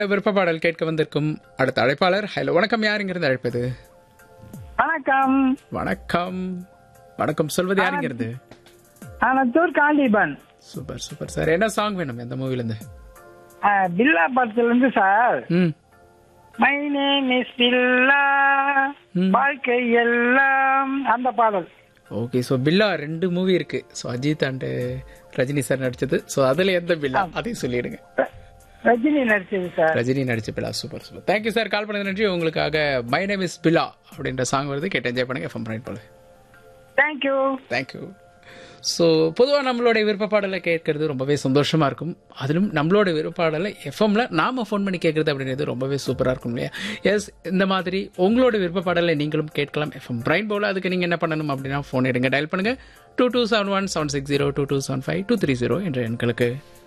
விருப்ப பாடல் கேட்க வந்திருக்கும் அடுத்த அழைப்பாளர் ஹலோ வணக்கம் யாருங்கிறது அழைப்பது வணக்கம் வணக்கம் வணக்கம் சொல்வது யாருங்கிறது Anathur Kanthiban super super sir என்ன சாங் வேணும் எந்த மூவில இருந்து ஆ, பில்லா படத்துல இருந்து சார் ம் மை நேம் இஸ் பில்லா ம். வாழ்க்கை எல்லாம் அந்த பாடல் ஓகே ஸோ பில்லா ரெண்டு மூவி இருக்கு so Ajith and Rajini sir நடிச்சது ஸோ அதுல எந்த பில்லா அதையும் சொல்லிடுங்க ர- ரஜினி நடிச்சது சார் ரஜினி நடிச்ச Billa super super thank you sir call பண்ணது நன்றி உங்களுக்காக மை நேம் இஸ் பில்லா அப்படின்ற சாங் வருது கேட்டு என்ஜாய் பண்ணுங்க எஃப்எம் ரைட் போல தேங்க்யூ தேங்க்யூ ஸோ பொதுவாக நம்மளுடைய விருப்ப பாடலை கேட்கறது ரொம்பவே சந்தோஷமா இருக்கும் அதிலும் நம்மளோட விருப்ப பாடலை எஃப்எம்ல நாம ஃபோன் பண்ணி கேட்கறது அப்படின்றது ரொம்பவே சூப்பராக இருக்கும் இல்லையா எஸ் இந்த மாதிரி உங்களோட விருப்ப பாடலை நீங்களும் கேட்கலாம் எஃப்எம் பிரைன் போல அதுக்கு நீங்கள் என்ன பண்ணணும் அப்படின்னா ஃபோன் எடுங்க டயல் பண்ணுங்க two two seven one seven six zero two two seven five two three zero என்ற எண்களுக்கு